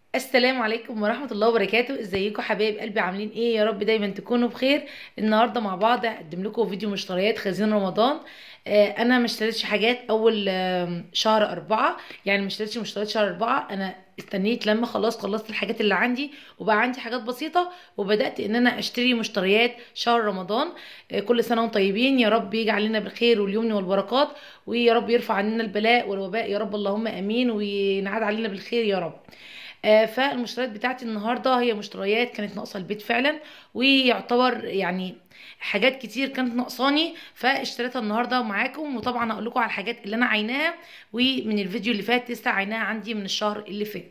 السلام عليكم ورحمة الله وبركاته ازيكم حبايب قلبي عاملين ايه يا رب دايما تكونوا بخير النهاردة مع بعض هقدم لكم فيديو مشتريات خزين رمضان آه انا ما اشتريتش حاجات اول آه شهر اربعة يعني ما اشتريتش مشتريات شهر اربعة انا استنيت لما خلاص خلصت الحاجات اللي عندي وبقى عندي حاجات بسيطة وبدأت ان انا اشتري مشتريات شهر رمضان آه كل سنة وانتم طيبين يا رب يجعل لنا بالخير واليمن والبركات ويا رب يرفع عننا البلاء والوباء يا رب اللهم امين وينعاد علينا بالخير يا رب آه، فالمشتريات بتاعتي النهارده هي مشتريات كانت ناقصه البيت فعلا ويعتبر يعني حاجات كتير كانت ناقصاني فاشتريتها النهارده معاكم وطبعا هقول لكم على الحاجات اللي انا عيناها ومن الفيديو اللي فات لسه عيناها عندي من الشهر اللي فات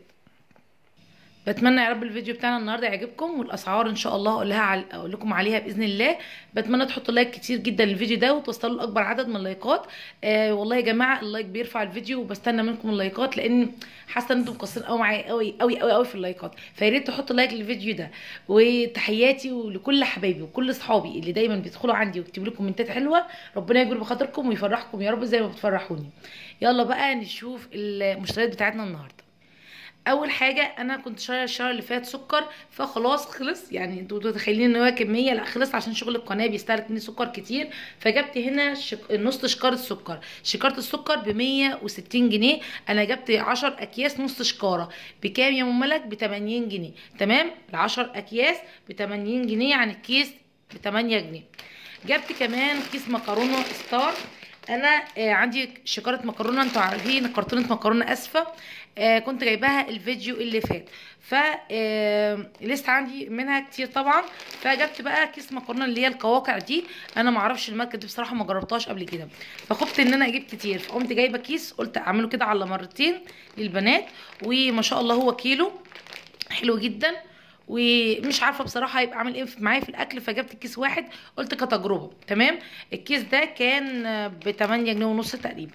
بتمنى يا رب الفيديو بتاعنا النهارده يعجبكم والاسعار ان شاء الله اقولها عل... اقول لكم عليها باذن الله بتمنى تحطوا لايك كتير جدا للفيديو ده وتوصلوا لاكبر عدد من اللايكات آه والله يا جماعه اللايك بيرفع الفيديو وبستنى منكم اللايكات لان حاسه ان انتم مقصرين قوي معايا قوي قوي قوي قوي في اللايكات فيا ريت تحطوا لايك للفيديو ده وتحياتي ولكل حبايبي وكل اصحابي اللي دايما بيدخلوا عندي ويكتبوا لي كومنتات حلوه ربنا يجبر بخاطركم ويفرحكم يا رب زي ما بتفرحوني يلا بقى نشوف المشتريات بتاعتنا النهارده اول حاجه انا كنت شاريه الشهر اللي فات سكر فخلاص خلص يعني انتوا متخيلين ان هو كميه لا خلص عشان شغل القناه بيستهلك مني سكر كتير فجبت هنا شك... نص شكاره سكر شكاره السكر ب 160 جنيه انا جبت 10 اكياس نص شكاره بكام يا ام ملك ب 80 جنيه تمام ال 10 اكياس ب 80 جنيه يعني الكيس ب 8 جنيه جبت كمان كيس مكرونه ستار انا آه عندي شكاره مكرونه انتوا عارفين كرتونه مكرونه اسفه آه كنت جايباها الفيديو اللي فات ف آه لسه عندي منها كتير طبعا فجبت بقى كيس مكرونه اللي هي القواقع دي انا ما اعرفش الماركه دي بصراحه ما جربتهاش قبل كده فخفت ان انا اجيب كتير فقمت جايبه كيس قلت اعمله كده على مرتين للبنات وما شاء الله هو كيلو حلو جدا ومش عارفه بصراحه هيبقى عامل ايه معايا في الاكل فجبت كيس واحد قلت كتجربه تمام الكيس ده كان ب 8 جنيه ونص تقريبا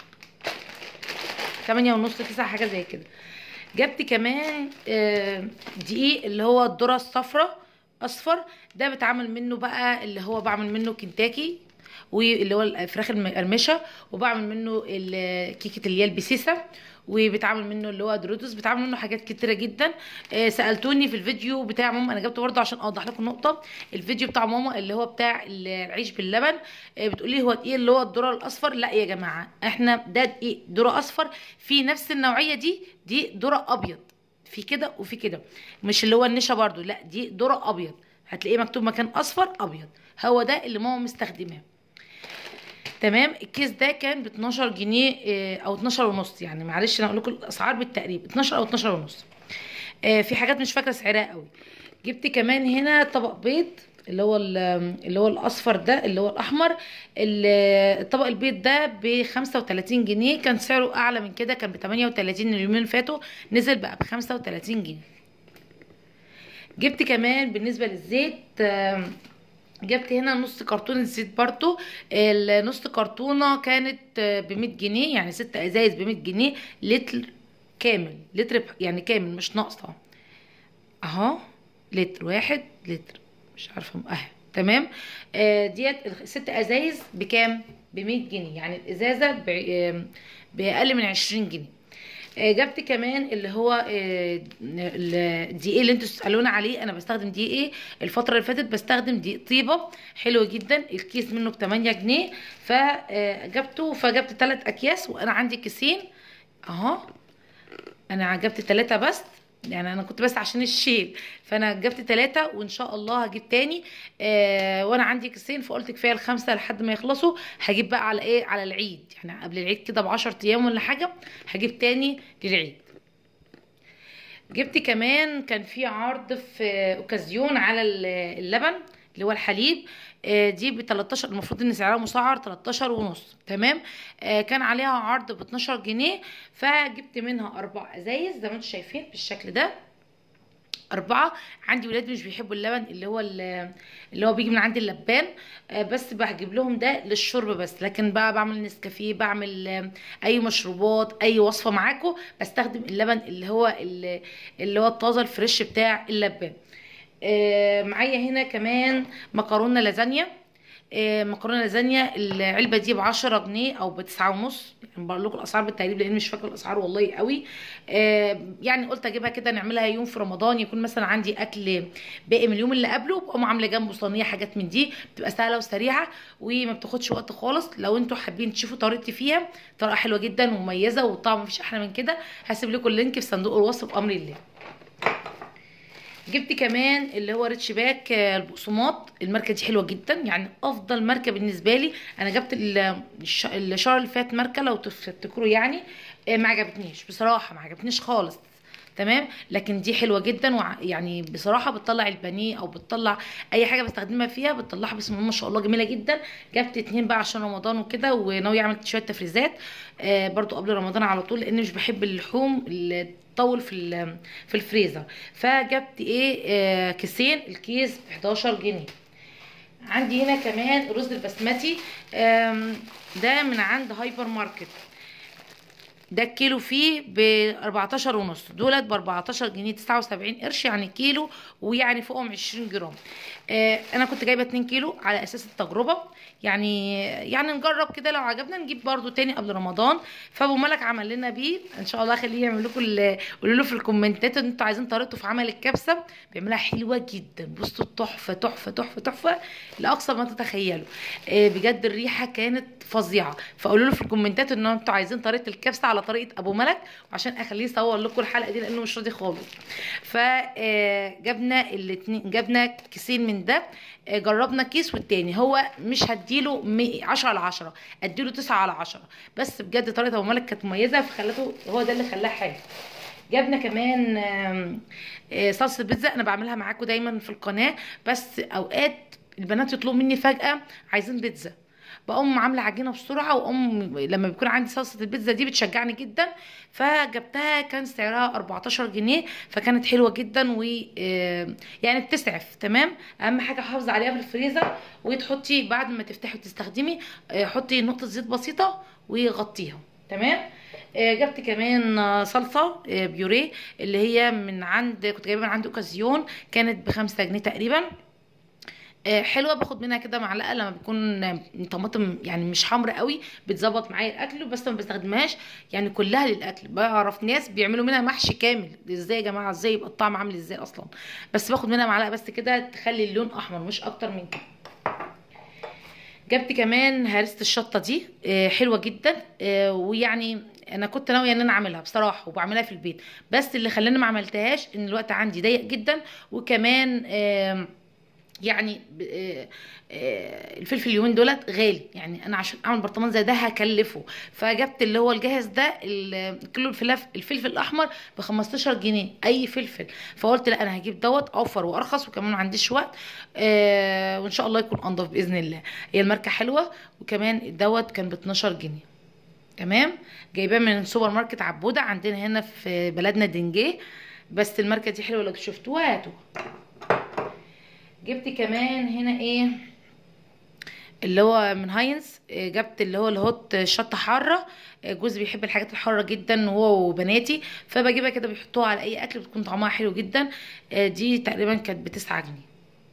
8 ونص 9 حاجه زي كده جبت كمان دقيق اللي هو الذره الصفراء اصفر ده بتعمل منه بقى اللي هو بعمل منه كنتاكي واللي هو الفراخ المقرمشه وبعمل منه كيكه اللي هي البسيسه وبتعمل منه اللي هو دوريتوس بتعمل منه حاجات كتيره جدا آه سالتوني في الفيديو بتاع ماما انا جبته برده عشان اوضح لكم نقطه الفيديو بتاع ماما اللي هو بتاع العيش باللبن آه بتقولي هو ايه اللي هو الذره الاصفر لا يا جماعه احنا ده دقيق ذره اصفر في نفس النوعيه دي دي ذره ابيض في كده وفي كده مش اللي هو النشا برده لا دي ذره ابيض هتلاقيه مكتوب مكان اصفر ابيض هو ده اللي ماما مستخدماه تمام الكيس ده كان ب 12 جنيه او 12 ونص يعني معلش انا اقول لكم الاسعار بالتقريب 12 او 12 ونص في حاجات مش فاكره سعرها قوي جبت كمان هنا طبق بيض اللي هو اللي هو الاصفر ده اللي هو الاحمر الطبق البيض ده ب 35 جنيه كان سعره اعلى من كده كان ب 38 اليومين اللي فاتوا نزل بقى ب 35 جنيه جبت كمان بالنسبه للزيت جبت هنا نص كرتونة زيت برضو النص كرتونة كانت ب 100 جنيه يعني ست ازايز ب 100 جنيه لتر كامل لتر يعني كامل مش ناقصة اهو لتر واحد لتر مش عارفة اهي تمام آه ديت ست ازايز بكام ب 100 جنيه يعني الازازة باقل من 20 جنيه جبت كمان اللي هو الدقيق اللي انتوا تسالونا عليه انا بستخدم دقيق ايه الفتره اللي فاتت بستخدم دقيق طيبه حلو جدا الكيس منه ب 8 جنيه فجبته فجبت 3 اكياس وانا عندي كيسين اهو انا جبت 3 بس يعني انا كنت بس عشان الشيل فانا جبت ثلاثة وان شاء الله هجيب تاني آه وانا عندي كيسين فقلت كفايه الخمسه لحد ما يخلصوا هجيب بقى على ايه على العيد يعني قبل العيد كده ب 10 ايام ولا حاجه هجيب تاني للعيد جبت كمان كان في عرض في اوكازيون على اللبن اللي هو الحليب آه دي ب 13 المفروض ان سعرها مسعر 13 ونص تمام آه كان عليها عرض ب 12 جنيه فجبت منها اربع ازايز زي ما انتم شايفين بالشكل ده أربعة عندي ولاد مش بيحبوا اللبن اللي هو اللي هو بيجي من عند اللبان بس بجيب لهم ده للشرب بس لكن بقى بعمل نسكافيه بعمل أي مشروبات أي وصفة معاكم بستخدم اللبن اللي هو اللي هو الطازة الفريش بتاع اللبان معايا هنا كمان مكرونة لازانيا آه، مكرونه لازانيا العلبه دي ب 10 جنيه او ب 9 ونص يعني بقول لكم الاسعار بالتقريب لان مش فاكره الاسعار والله قوي آه، يعني قلت اجيبها كده نعملها يوم في رمضان يكون مثلا عندي اكل باقي من اليوم اللي قبله بقوم عامله جنبه صينيه حاجات من دي بتبقى سهله وسريعه وما بتاخدش وقت خالص لو انتوا حابين تشوفوا طريقتي فيها طريقه حلوه جدا ومميزه والطعم مفيش احلى من كده هسيب لكم اللينك في صندوق الوصف بامر الله جبت كمان اللي هو ريتش باك آه، البقسماط الماركه دي حلوه جدا يعني افضل ماركه بالنسبه لي انا جبت ال- الش- الشهر اللي فات ماركه لو تفتكروا يعني آه، ما عجبتنيش بصراحه ما عجبتنيش خالص تمام لكن دي حلوه جدا وع- يعني بصراحه بتطلع البانيه او بتطلع اي حاجه بستخدمها فيها بتطلعها بسم الله ما شاء الله جميله جدا جبت اتنين بقى عشان رمضان وكده وناوي اعمل شويه تفريزات آه برضو قبل رمضان على طول لان مش بحب اللحوم اللي تطول في ال- في الفريزر فجبت ايه آه كيسين الكيس ب 11 جنيه عندي هنا كمان رز البسمتي آم، ده من عند هايبر ماركت ده الكيلو فيه ب 14 ونص دولت ب 14 جنيه 79 قرش يعني كيلو ويعني فوقهم 20 جرام آه انا كنت جايبه 2 كيلو على اساس التجربه يعني يعني نجرب كده لو عجبنا نجيب برضو تاني قبل رمضان فابو ملك عمل لنا بيه ان شاء الله خليه يعمل لكم ال- قولوا له في الكومنتات ان انتوا عايزين طريقته في عمل الكبسه بيعملها حلوه جدا بصوا تحفه تحفه تحفه تحفه لاقصى ما تتخيلوا آه بجد الريحه كانت فظيعه فقولوا له في الكومنتات ان انتوا عايزين طريقه الكبسه على طريقه ابو ملك وعشان اخليه يصور لكم الحلقه دي لانه مش راضي خالص فجبنا الاتنين جبنا كيسين من ده آه، جربنا كيس والتاني هو مش هديله 100 10 على 10 اديله 9 على 10 بس بجد طريقه ابو ملك كانت مميزه فخلته هو ده اللي خلاه حلو جبنا كمان آم، آه، صلصه بيتزا انا بعملها معاكم دايما في القناه بس اوقات البنات يطلبوا مني فجاه عايزين بيتزا بقوم عامله عجينه بسرعه واقوم لما بيكون عندي صلصه البيتزا دي بتشجعني جدا فجبتها كان سعرها 14 جنيه فكانت حلوه جدا و آه، يعني بتسعف تمام اهم حاجه حافظي عليها في الفريزر وتحطي بعد ما تفتحي وتستخدمي آه، حطي نقطه زيت بسيطه وغطيها تمام آه، جبت كمان آه، صلصه آه، بيوريه اللي هي من عند كنت جايبها من عند اوكازيون كانت بخمسة جنيه تقريبا آه، حلوه باخد منها كده معلقه لما بيكون آه، طماطم يعني مش حمرا قوي بتظبط معايا الاكل بس ما بستخدمهاش يعني كلها للاكل بعرف ناس بيعملوا منها محشي كامل ازاي يا جماعه ازاي يبقى الطعم عامل ازاي اصلا بس باخد منها معلقه بس كده تخلي اللون احمر مش اكتر من كده جبت كمان هرسة الشطة دي آه، حلوة جدا آه، ويعني انا كنت ناوية ان انا اعملها بصراحة وبعملها في البيت بس اللي خلاني ما عملتهاش ان الوقت عندي ضيق جدا وكمان آم، يعني ب- آه، آه، الفلفل اليومين دولت غالي يعني انا عشان اعمل برطمان زي ده هكلفه فجبت اللي هو الجاهز ده ال- كيلو الفلف الفلفل الاحمر ب 15 جنيه اي فلفل فقلت لا انا هجيب دوت اوفر وارخص وكمان ما عنديش وقت آه وان شاء الله يكون انضف باذن الله هي الماركه حلوه وكمان دوت كان ب 12 جنيه تمام جايباه من سوبر ماركت عبوده عندنا هنا في بلدنا دنجيه بس الماركه دي حلوه لو شفتوها هاتوها جبت كمان هنا ايه اللي هو من هاينز آه، جبت اللي هو الهوت شطه حاره آه، جوزي بيحب الحاجات الحاره جدا وهو وبناتي فبجيبها كده بيحطوها على اي اكل بتكون طعمها حلو جدا آه، دي تقريبا كانت بتسعة جنيه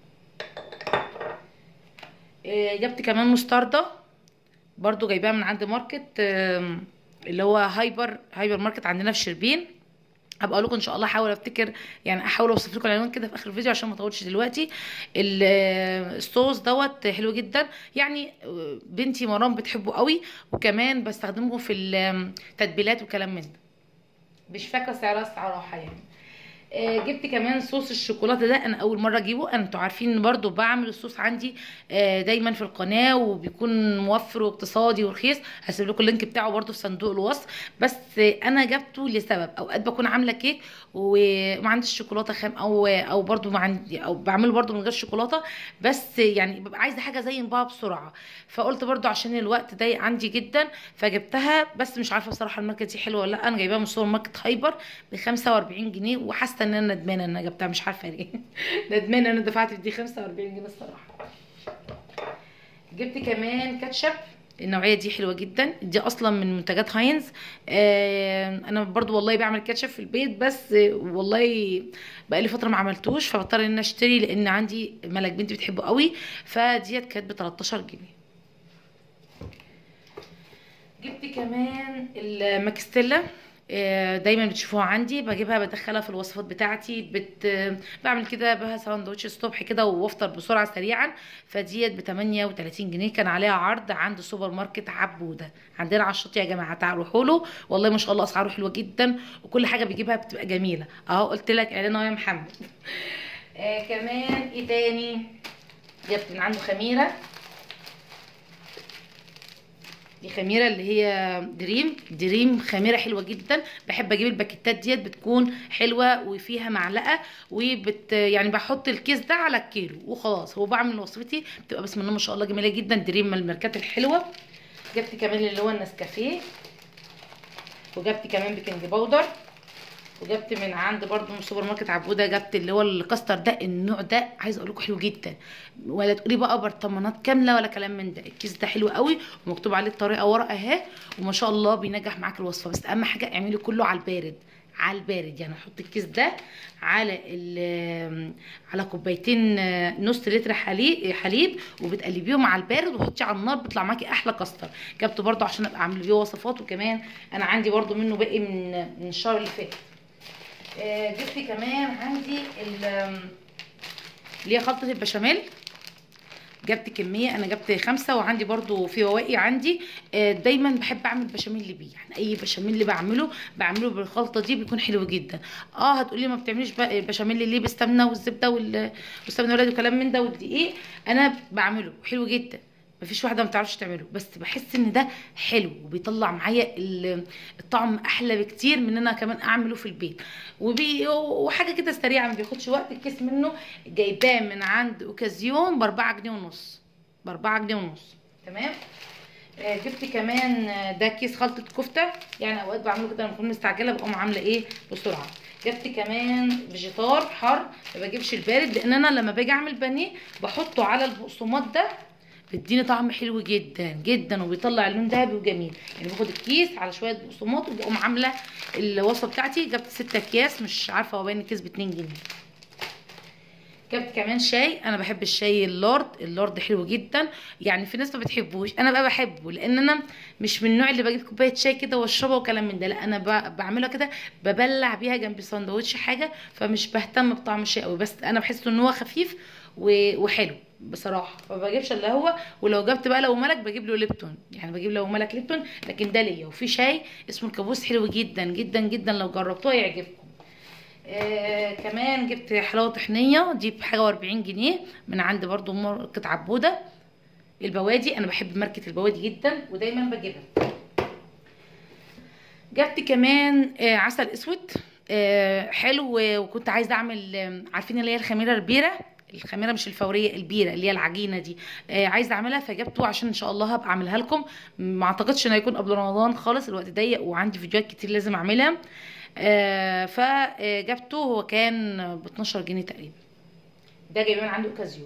آه، جبت كمان مستردة برضو جايباها من عند ماركت آم، اللي هو هايبر هايبر ماركت عندنا في شربين هبقى اقول لكم ان شاء الله احاول افتكر يعني احاول اوصف لكم العنوان كده في اخر الفيديو عشان ما اطولش دلوقتي ال- الصوص دوت حلو جدا يعني بنتي مرام بتحبه قوي وكمان بستخدمه في التتبيلات وكلام من ده مش فاكره سعرها الصراحه يعني آه، جبت كمان صوص الشوكولاته ده انا اول مره اجيبه انتوا عارفين ان برضو بعمل الصوص عندي آه، دايما في القناه وبيكون موفر واقتصادي ورخيص هسيب لكم اللينك بتاعه برضو في صندوق الوصف بس آه، انا جبته لسبب اوقات بكون عامله كيك وما عنديش شوكولاته خام او او برضو ما عندي او بعمله برضو من غير شوكولاته بس يعني ببقى عايزه حاجه زين بقى بسرعه فقلت برضو عشان الوقت ضيق عندي جدا فجبتها بس مش عارفه بصراحه الماركه دي حلوه ولا لا انا جايباها من سوبر ماركت هايبر ب 45 جنيه وحاسه ان انا ندمانه ان انا جبتها مش عارفه ليه ندمانه ان انا دفعت في دي 45 جنيه الصراحه جبت كمان كاتشب النوعيه دي حلوه جدا دي اصلا من منتجات هاينز آه انا برضو والله بعمل كاتشب في البيت بس آه، والله بقالي فتره ما عملتوش فبضطر ان أنا اشتري لان عندي ملك بنتي بتحبه قوي فديت كانت ب 13 جنيه جبت كمان الماكستيلا آه، دايما بتشوفوها عندي بجيبها بدخلها في الوصفات بتاعتي بت... بعمل كده بها ساندوتش الصبح كده وافطر بسرعه سريعا فديت ب 38 جنيه كان عليها عرض عند سوبر ماركت عبوده عندنا على الشاطئ يا جماعه تعالوا روحوا له والله ما شاء الله اسعاره حلوه جدا وكل حاجه بيجيبها بتبقى جميله اهو قلت لك اعلان أهو يا محمد آه كمان ايه تاني جبت من عنده خميره دي خميره اللي هي دريم دريم خميره حلوه جدا بحب اجيب الباكيتات ديت بتكون حلوه وفيها معلقه وبت يعني بحط الكيس ده على الكيلو وخلاص هو بعمل وصفتي بتبقى بسم الله ما شاء الله جميله جدا دريم من الماركات الحلوه جبت كمان اللي هو النسكافيه وجبت كمان بيكنج باودر وجبت من عند برضو من سوبر ماركت عبوده جبت اللي هو الكاستر ده النوع ده عايزه اقول لكم حلو جدا ولا تقولي بقى برطمانات كامله ولا كلام من ده الكيس ده حلو قوي ومكتوب عليه الطريقه ورا اهي وما شاء الله بينجح معاك الوصفه بس اهم حاجه اعملي كله على البارد على البارد يعني حط الكيس ده على ال- على كوبايتين آه، نص لتر حليب حليب وبتقلبيهم على البارد وحطيه على النار بيطلع معاكي احلى كاستر جبته برضو عشان ابقى عامله بيه وصفات وكمان انا عندي برضو منه باقي من من الشهر اللي فات آه، جبت كمان عندي ال- اللي هي خلطة البشاميل جبت كمية انا جبت خمسة وعندي برضو في بواقي عندي آه، دايما بحب اعمل بشاميل بيه يعني اي بشاميل اللي بعمله بعمله بالخلطة دي بيكون حلو جدا اه هتقولي ما بتعمليش بقى بشاميل ليه بالسمنة والزبدة وال- والسمنة الولاد وكلام من ده والدقيق انا بعمله حلو جدا مفيش واحده ما بتعرفش تعمله بس بحس ان ده حلو وبيطلع معايا ال- الطعم احلى بكتير من ان انا كمان اعمله في البيت وبي وحاجه كده سريعه ما بياخدش وقت الكيس منه جايباه من عند اوكازيون ب 4 جنيه ونص ب 4 جنيه ونص تمام آه، جبت كمان آه، ده كيس خلطه كفته يعني اوقات بعمله كده لما بكون مستعجله بقوم عامله ايه بسرعه جبت كمان فيجيتار حر ما بجيبش البارد لان انا لما باجي اعمل بانيه بحطه على البقسماط ده بيديني طعم حلو جدا جدا وبيطلع اللون ذهبي وجميل يعني باخد الكيس على شويه بقسماط وبقوم عامله الوصفه بتاعتي جبت ستة اكياس مش عارفه هو باين الكيس ب 2 جنيه جبت كمان شاي انا بحب الشاي اللورد اللورد حلو جدا يعني في ناس ما بتحبوش انا بقى بحبه لان انا مش من النوع اللي بجيب كوبايه شاي كده واشربها وكلام من ده لا انا ب- بعملها كده ببلع بيها جنب سندوتش حاجه فمش بهتم بطعم الشاي قوي بس انا بحس ان هو خفيف و- وحلو بصراحه فما بجيبش الا هو ولو جبت بقى لو ملك بجيب له ليبتون يعني بجيب لو ملك ليبتون لكن ده ليا وفي شاي اسمه الكابوس حلو جدا جدا جدا لو جربتوه يعجبكم آه كمان جبت حلاوه طحينيه دي بحاجه و40 جنيه من عند برضو ماركه عبوده البوادي انا بحب ماركه البوادي جدا ودايما بجيبها جبت كمان آه عسل اسود آه حلو وكنت عايزه اعمل آه، عارفين اللي هي الخميره البيره الخميره مش الفوريه البيره اللي هي العجينه دي آه عايزه اعملها فجبته عشان ان شاء الله هبقى اعملها لكم ما اعتقدش انه هيكون قبل رمضان خالص الوقت ضيق وعندي فيديوهات كتير لازم اعملها آه فجبته هو كان ب 12 جنيه تقريبا ده جايبه من عنده اوكازيون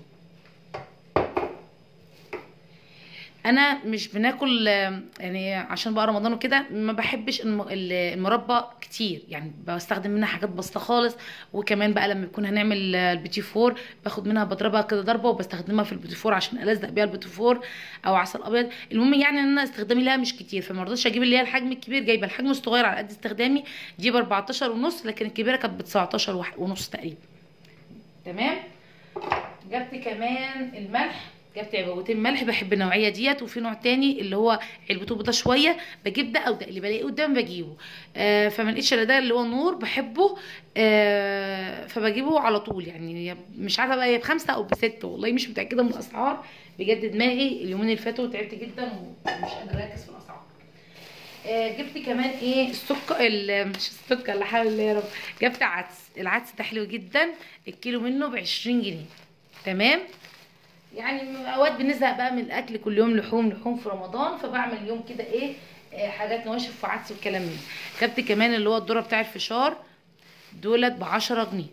انا مش بناكل آه، يعني عشان بقى رمضان وكده ما بحبش الم- ال- المربى كتير يعني بستخدم منها حاجات بسيطه خالص وكمان بقى لما يكون هنعمل آه، البيتي فور باخد منها بضربها كده ضربه وبستخدمها في البيتي فور عشان الزق بيها البيتي فور او عسل ابيض المهم يعني ان انا استخدامي لها مش كتير فما رضيتش اجيب اللي هي الحجم الكبير جايبه الحجم الصغير على قد استخدامي دي ب 14 ونص لكن الكبيره كانت ب 19 وح- ونص تقريبا تمام جبت كمان الملح جبت علبتين ملح بحب النوعيه ديت وفي نوع تاني اللي هو علبته بيضه شويه بجيب ده او ده اللي بلاقيه قدامي بجيبه آه فما لقيتش الا ده اللي هو نور بحبه آه فبجيبه على طول يعني مش عارفه بقى هي بخمسه او بسته والله مش متاكده من الاسعار بجد دماغي اليومين اللي فاتوا تعبت جدا ومش قادره اركز في الاسعار آه، جبت كمان ايه السكر ال- مش السكر لا حول الله يا رب جبت عدس العدس ده حلو جدا الكيلو منه ب 20 جنيه تمام يعني اوقات بنزهق بقى من الاكل كل يوم لحوم لحوم في رمضان فبعمل يوم كده ايه آه، حاجات نواشف وعدس والكلام من ده جبت كمان اللي هو الذره بتاع الفشار دولت ب 10 جنيه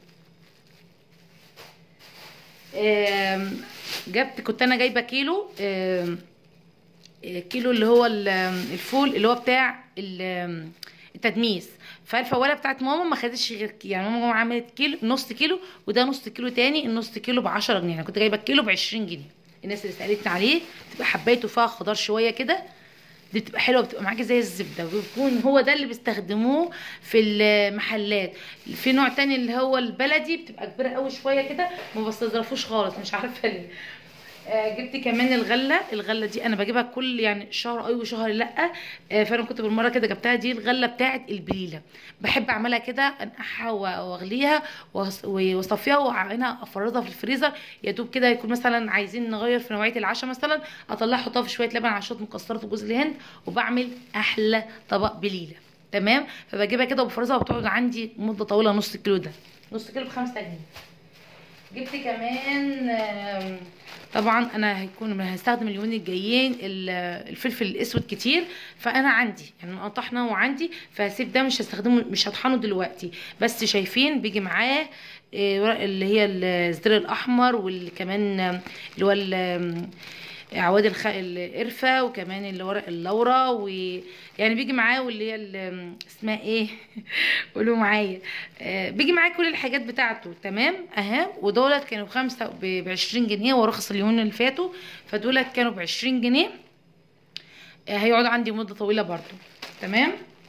آم، جبت كنت انا جايبه كيلو آم، آه، كيلو اللي هو ال- الفول اللي هو بتاع ال- التدميس فالفوالة بتاعت ماما ما خدتش غير كي- يعني ماما عملت كيلو نص كيلو وده نص كيلو تاني النص كيلو ب 10 جنيه انا كنت جايبه الكيلو ب 20 جنيه الناس اللي سالتني عليه تبقى حبايته فيها خضار شويه كده دي بتبقى حلوه بتبقى معاكي زي الزبده وبيكون هو ده اللي بيستخدموه في المحلات في نوع تاني اللي هو البلدي بتبقى كبيره قوي شويه كده ما بستظرفوش خالص مش عارفه ليه آه، جبت كمان الغله الغله دي انا بجيبها كل يعني شهر اي وشهر لا آه، فانا كنت بالمره كده جبتها دي الغله بتاعه البليله بحب اعملها كده انقعها واغليها وأص- واصفيها وهنا افرزها في الفريزر يا دوب كده يكون مثلا عايزين نغير في نوعيه العشاء مثلا اطلعها احطها في شويه لبن على شويه مكسرات وجوز الهند وبعمل احلى طبق بليله تمام فبجيبها كده وبفرزها وبتقعد عندي مده طويله نص كيلو ده نص كيلو بخمسة جنيه جبت كمان آم، طبعا انا هيكون هستخدم اليومين الجايين ال- الفلفل الاسود كتير فانا عندي يعني أنا طحنه وعندي فهسيب ده مش هستخدمه مش هطحنه دلوقتي بس شايفين بيجي معاه آه، ورق اللي هي الزر الاحمر وكمان آم، اللي هو ال- عواد الخ... القرفة وكمان اللي ورق اللورة ويعني بيجي معاه واللي هي ال- اسمها ايه قولوا معايا آه، بيجي معاه كل الحاجات بتاعته تمام اها ودولت كانوا بخمسة ب 20 جنيه ورخص اليومين اللي فاتوا فدولت كانوا ب 20 جنيه آه، هيقعدوا عندي مدة طويلة برضو تمام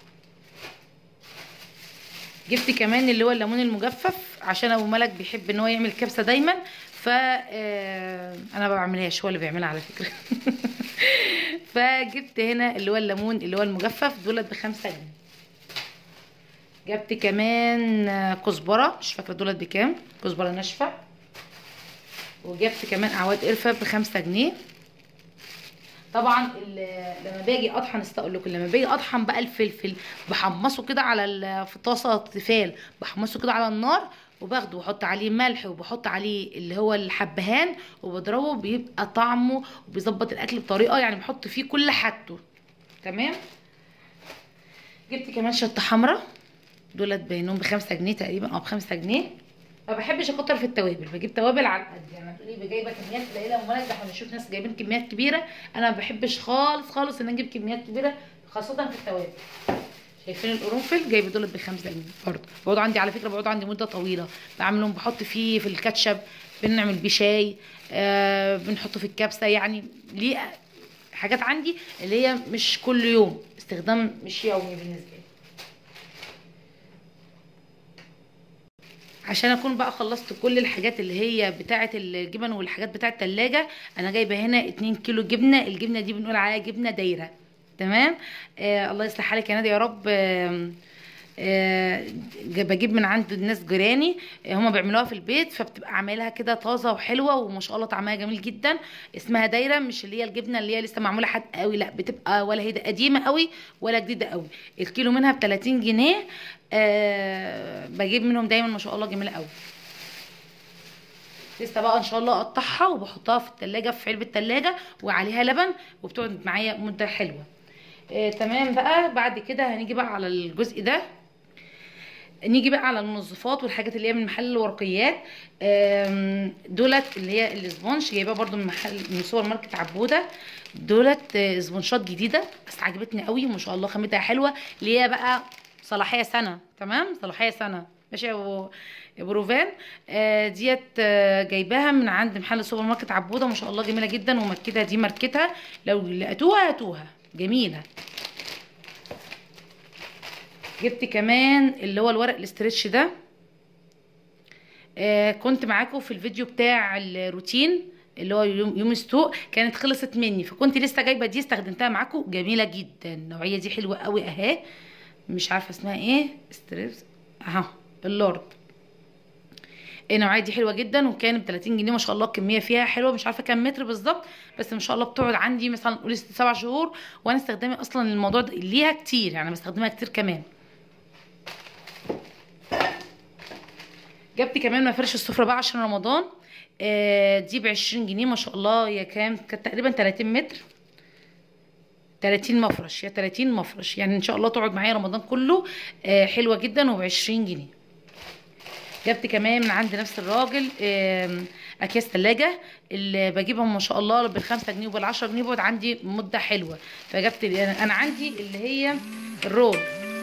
جبت كمان اللي هو الليمون المجفف عشان ابو ملك بيحب ان هو يعمل كبسه دايما ف آه، انا ما بعملهاش هو اللي بيعملها على فكره فجبت هنا اللي هو الليمون اللي هو المجفف دولت بخمسة جنيه جبت كمان آه، كزبره مش فاكره دولت بكام كزبره ناشفه وجبت كمان اعواد قرفه بخمسة جنيه طبعا ال- لما باجي اطحن استقول لكم لما باجي اطحن بقى الفلفل بحمصه كده على ال- في طاسه تيفال بحمصه كده على النار وباخده واحط عليه ملح وبحط عليه اللي هو الحبهان وبضربه بيبقى طعمه وبيظبط الاكل بطريقه يعني بحط فيه كل حاجته تمام جبت كمان شطه حمراء دولت بينهم بخمسة جنيه تقريبا او بخمسة جنيه ما بحبش اكتر في التوابل بجيب توابل على قد يعني هتقولي جايبه كميات قليله ومالك ده احنا بنشوف ناس جايبين كميات كبيره انا ما بحبش خالص خالص ان أنا اجيب كميات كبيره خاصه في التوابل شايفين القرنفل جايبه دولت بخمسة جنيه برضه بيقعدوا عندي على فكره بيقعدوا عندي مده طويله بعملهم بحط فيه في الكاتشب بنعمل بيه شاي آه بنحطه في الكبسه يعني ليه حاجات عندي اللي هي مش كل يوم استخدام مش يومي بالنسبه لي عشان اكون بقى خلصت كل الحاجات اللي هي بتاعه الجبن والحاجات بتاعه التلاجة انا جايبه هنا 2 كيلو جبنه الجبنه دي بنقول عليها جبنه دايره تمام آه الله يصلح حالك يا نادي يا رب آه آه بجيب من عند الناس جيراني آه هما بيعملوها في البيت فبتبقى عاملها كده طازه وحلوه وما شاء الله طعمها جميل جدا اسمها دايره مش اللي هي الجبنه اللي هي لسه معموله حد قوي لا بتبقى ولا هي قديمه قوي ولا جديده قوي الكيلو منها ب 30 جنيه آه بجيب منهم دايما ما شاء الله جميله قوي لسه بقى ان شاء الله اقطعها وبحطها في التلاجة في علبة تلاجة وعليها لبن وبتقعد معايا مدة حلوة آه تمام بقى بعد كده هنيجي بقى على الجزء ده نيجي بقى على المنظفات والحاجات اللي هي من محل الورقيات آم، دولت اللي هي الاسبونج جايباها برضو من محل من سوبر ماركت عبوده دولت آه، اسبونشات جديده بس عجبتني قوي وما شاء الله خامتها حلوه اللي هي بقى صلاحيه سنه تمام صلاحيه سنه ماشي يا ابو يا ابو روفان آه ديت آه جايباها من عند محل سوبر ماركت عبوده ما شاء الله جميله جدا وماركتها دي ماركتها لو لقيتوها هاتوها جميله جبت كمان اللي هو الورق الاسترتش ده آه كنت معاكم في الفيديو بتاع الروتين اللي هو يوم يوم السوق كانت خلصت مني فكنت لسه جايبه دي استخدمتها معاكم جميله جدا النوعيه دي حلوه قوي اهي مش عارفه اسمها ايه ستريبس اهو اللورد النوعيه دي حلوه جدا وكانت ب 30 جنيه ما شاء الله الكميه فيها حلوه مش عارفه كام متر بالظبط بس ما شاء الله بتقعد عندي مثلا قولي ست سبع شهور وانا استخدامي اصلا الموضوع ده ليها كتير يعني بستخدمها كتير كمان جبت كمان مفرش السفره بقى عشان رمضان آه دي ب 20 جنيه ما شاء الله يا كام كانت تقريبا 30 متر 30 مفرش يا 30 مفرش يعني ان شاء الله تقعد معايا رمضان كله آه حلوه جدا وب 20 جنيه جبت كمان من عند نفس الراجل آم، اكياس ثلاجه اللي بجيبهم ما شاء الله بالخمسة جنيه وبالعشرة جنيه بقعد عندي مده حلوه فجبت انا أنا عندي اللي هي الرول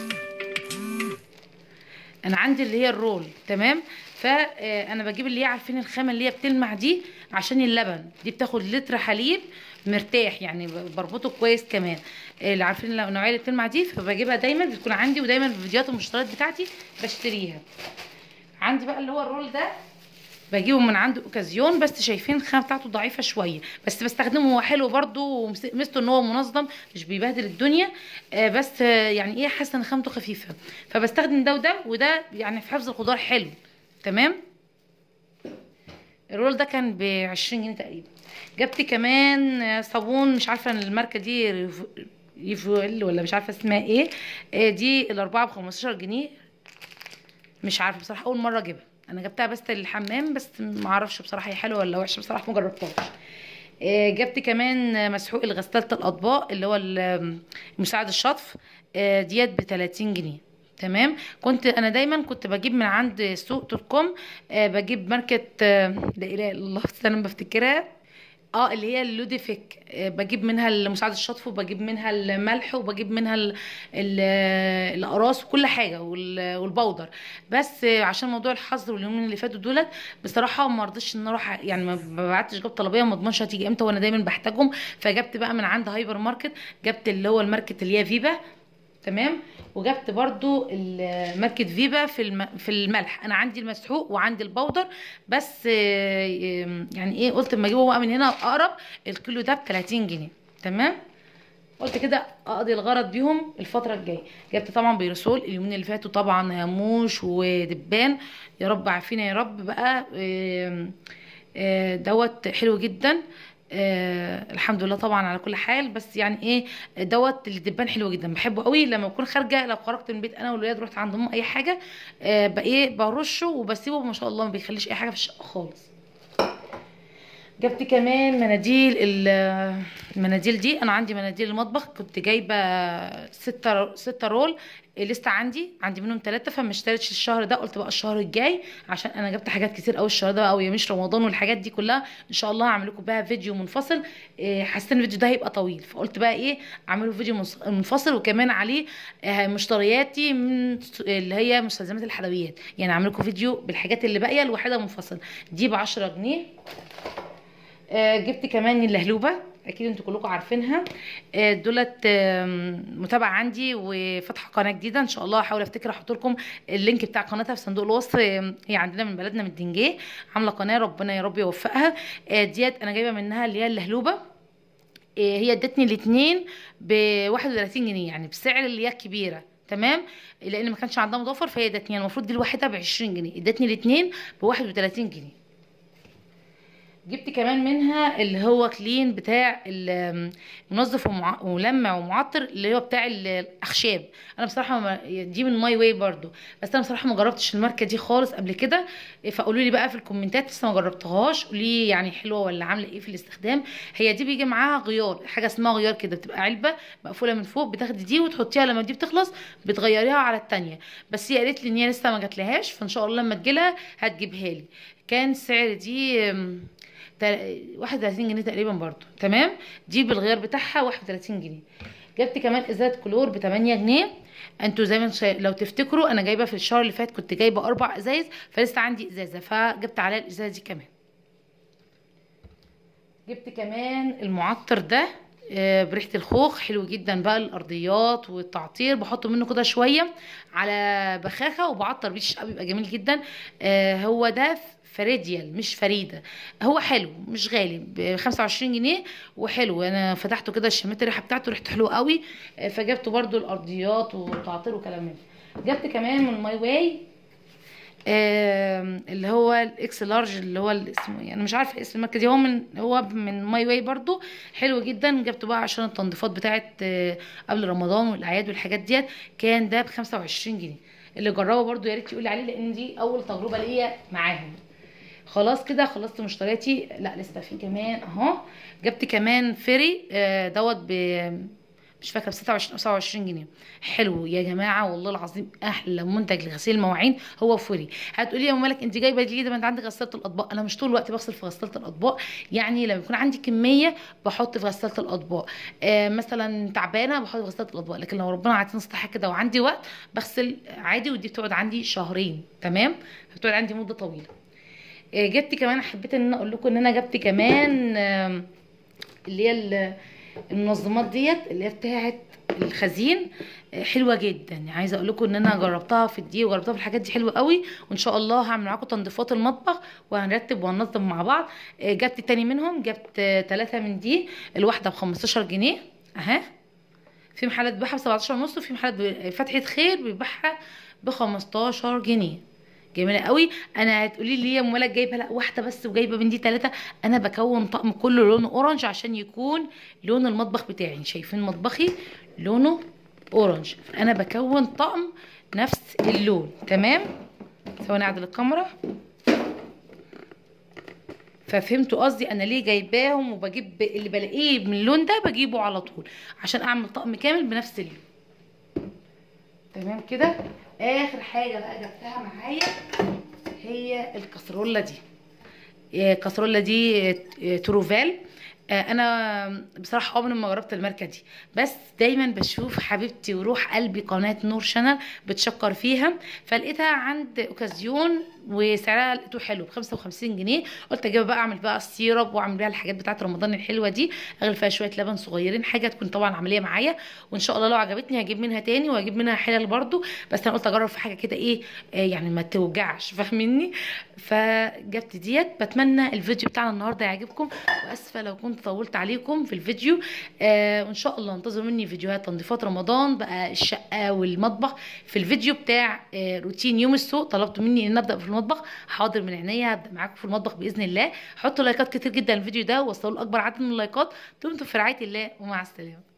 انا عندي اللي هي الرول تمام فانا بجيب اللي هي عارفين الخامه اللي هي بتلمع دي عشان اللبن دي بتاخد لتر حليب مرتاح يعني ب- بربطه كويس كمان آه، اللي عارفين لو- النوعيه اللي بتلمع دي فبجيبها دايما بتكون عندي ودايما في فيديوهات المشتريات بتاعتي بشتريها عندي بقى اللي هو الرول ده بجيبه من عند اوكازيون بس شايفين الخامه بتاعته ضعيفه شويه بس بستخدمه هو حلو برده وميزته ان هو منظم مش بيبهدل الدنيا آه، بس آه، يعني ايه حاسه ان خامته خفيفه فبستخدم ده وده وده يعني في حفظ الخضار حلو تمام الرول ده كان ب 20 جنيه تقريبا جبت كمان آه، صابون مش عارفه الماركه دي ريف- ريفويل ولا مش عارفه اسمها ايه آه، دي الاربعه ب 15 جنيه مش عارفه بصراحه اول مره اجيبها انا جبتها بس للحمام بس ما اعرفش بصراحه هي حلوه ولا وحشه بصراحه ما جربتهاش آه، جبت كمان آه، مسحوق لغسالة الاطباق اللي هو ال- مساعد الشطف آه، ديت ب 30 جنيه تمام كنت انا دايما كنت بجيب من عند سوق دوت كوم آه، بجيب ماركه آه، لا اله الا الله استنى بفتكرها اه اللي هي اللوديفيك آه، بجيب منها المساعد الشطف وبجيب منها الملح وبجيب منها ال- ال- الاقراص وكل حاجه وال- والبودر بس آه، عشان موضوع الحظر واليومين اللي فاتوا دولت بصراحه ما رضيتش ان اروح يعني ما ما بعتش جبت طلبيه ما اضمنش هتيجي امتى وانا دايما بحتاجهم فجبت بقى من عند هايبر ماركت جبت اللي هو الماركت اللي هي فيبا تمام وجبت برضو ال- ماركة فيبا في الم... في الملح انا عندي المسحوق وعندي البودر بس آه، يعني ايه قلت اما اجيبه بقى من هنا اقرب الكيلو ده ب 30 جنيه تمام قلت كده اقضي الغرض بيهم الفتره الجايه جبت طبعا بيرسول اليومين اللي فاتوا طبعا هاموش ودبان يا رب عافينا يا رب بقى آم، آه، دوت حلو جدا آه الحمد لله طبعا على كل حال بس يعني ايه دوت الدبان حلو جدا بحبه قوي لما بكون خارجه لو خرجت من البيت انا والولاد رحت عند ماما اي حاجه آه بقى ايه برشه وبسيبه ما شاء الله ما بيخليش اي حاجه في الشقه خالص جبت كمان مناديل ال- المناديل دي انا عندي مناديل المطبخ كنت جايبه ستة ستة رول لسه عندي عندي منهم ثلاثة فما اشتريتش الشهر ده قلت بقى الشهر الجاي عشان انا جبت حاجات كتير قوي الشهر ده بقى مش رمضان والحاجات دي كلها ان شاء الله هعمل لكم بها فيديو منفصل إيه، حسيت ان الفيديو ده هيبقى طويل فقلت بقى ايه اعمله فيديو منص- منفصل وكمان عليه آه، مشترياتي من اللي هي مستلزمات الحلويات يعني اعمل لكم فيديو بالحاجات اللي باقيه الواحده منفصل دي ب 10 جنيه آه، جبت كمان اللهلوبه اكيد انتوا كلكم عارفينها آه، دولت آم، متابعه عندي وفاتحه قناه جديده ان شاء الله هحاول افتكر احط لكم اللينك بتاع قناتها في صندوق الوصف آم، هي عندنا من بلدنا من الدنجيه عامله قناه ربنا يا رب يوفقها آه، ديت انا جايبه منها اللي هي اللهلوبه آه، هي ادتني الاثنين ب 31 جنيه يعني بسعر اللي هي الكبيره تمام لان ما كانش عندها متوفر فهي ادتني المفروض دي الواحده ب 20 جنيه ادتني الاثنين ب 31 جنيه جبت كمان منها اللي هو كلين بتاع ال- منظف ومع- وملمع ومعطر اللي هو بتاع ال- الاخشاب انا بصراحه ما دي من ماي واي برضو بس انا بصراحه ما جربتش الماركه دي خالص قبل كده فقولوا لي بقى في الكومنتات لسه ما جربتهاش قولوا لي يعني حلوه ولا عامله ايه في الاستخدام هي دي بيجي معاها غيار حاجه اسمها غيار كده بتبقى علبه مقفوله من فوق بتاخدي دي وتحطيها لما دي بتخلص بتغيريها على التانية بس هي قالت لي ان هي لسه ما جاتلهاش فان شاء الله لما تجيلها هتجيبها لي كان سعر دي أم، تا- 31 جنيه تقريبا برضو تمام دي بالغيار بتاعها 31 جنيه جبت كمان ازازه كلور ب 8 جنيه انتوا زي ما انتوا شايف- لو تفتكروا انا جايبه في الشهر اللي فات كنت جايبه اربع ازايز فلسه عندي ازازه فجبت عليها الازازه دي كمان جبت كمان المعطر ده آه، بريحة الخوخ حلو جدا بقى الأرضيات والتعطير بحط منه كده شوية على بخاخة وبعطر بيه الشقة بيبقى جميل جدا آه، هو ده فريديال مش فريدة هو حلو مش غالي ب 25 جنيه وحلو انا فتحته كده شميت الريحة بتاعته ريحته حلوة قوي آه، فجبته برضو الأرضيات والتعطير وكلام من ده جبت كمان من ماي واي آم، اللي هو الاكس لارج اللي هو اللي اسمه يعني مش عارفه اسم الماركه دي هو من هو من ماي واي برضو حلو جدا جبته بقى عشان التنظيفات بتاعت آه، قبل رمضان والاعياد والحاجات ديت كان ده ب 25 جنيه اللي جربه برضو يا ريت يقول لي عليه لان دي اول تجربه ليا معاهم خلاص كده خلصت مشترياتي لا لسه في كمان اهو جبت كمان فيري آه، دوت ب مش فاكره ب 26 او 27 جنيه حلو يا جماعه والله العظيم احلى منتج لغسيل المواعين هو فوري هتقولي يا مالك انت جايبه ليه ده ما انت عندك غساله الاطباق انا مش طول الوقت بغسل في غساله الاطباق يعني لما يكون عندي كميه بحط في غساله الاطباق آه مثلا تعبانه بحط في غساله الاطباق لكن لو ربنا عاطيني صحه كده وعندي وقت بغسل عادي ودي بتقعد عندي شهرين تمام بتقعد عندي مده طويله آه جبت كمان حبيت ان انا اقول لكم ان انا جبت كمان آه اللي هي ال- المنظمات ديت اللي هي بتاعت الخزين آه، حلوه جدا يعني عايزه اقول لكم ان انا جربتها في الدي وجربتها في الحاجات دي حلوه قوي وان شاء الله هعمل معاكم تنظيفات المطبخ وهنرتب وهننظم مع بعض آه، جبت التاني منهم جبت ثلاثه من دي الواحده ب 15 جنيه اها في محلات بيبيعها ب 17 ونص وفي محلات ب- فتحة خير بيبيعها ب 15 جنيه جميله قوي انا هتقولي لي يا مالك جايبه لا واحده بس وجايبه من دي ثلاثه انا بكون طقم كله لونه اورنج عشان يكون لون المطبخ بتاعي شايفين مطبخي لونه اورنج انا بكون طقم نفس اللون تمام ثواني اعدل الكاميرا ففهمتوا قصدي انا ليه جايباهم وبجيب اللي بلاقيه من اللون ده بجيبه على طول عشان اعمل طقم كامل بنفس اللون تمام كده اخر حاجه بقى جبتها معايا هي الكسرولة دي آه، الكسرولة دي آه، تروفال آه، انا بصراحه عمري ما جربت الماركه دي بس دايما بشوف حبيبتي وروح قلبي قناه نور شانل بتشكر فيها فلقيتها عند اوكازيون وسعرها لقيته حلو ب 55 جنيه قلت اجيبها بقى اعمل بقى السيرب واعمل بيها الحاجات بتاعت رمضان الحلوه دي اغلي فيها شويه لبن صغيرين حاجه تكون طبعا عمليه معايا وان شاء الله لو عجبتني هجيب منها تاني وهجيب منها حلل برضو بس انا قلت اجرب في حاجه كده ايه آه يعني ما توجعش فاهميني فجبت ديت بتمنى الفيديو بتاعنا النهارده يعجبكم واسفه لو كنت طولت عليكم في الفيديو آه وان شاء الله انتظروا مني فيديوهات تنظيفات رمضان بقى الشقه والمطبخ في الفيديو بتاع آه روتين يوم السوق طلبتوا مني ان ابدا في المطبخ حاضر من عينيا هبدا معاكم في المطبخ باذن الله حطوا لايكات كتير جدا الفيديو ده ووصلوا لاكبر عدد من اللايكات دمتم في رعايه الله ومع السلامه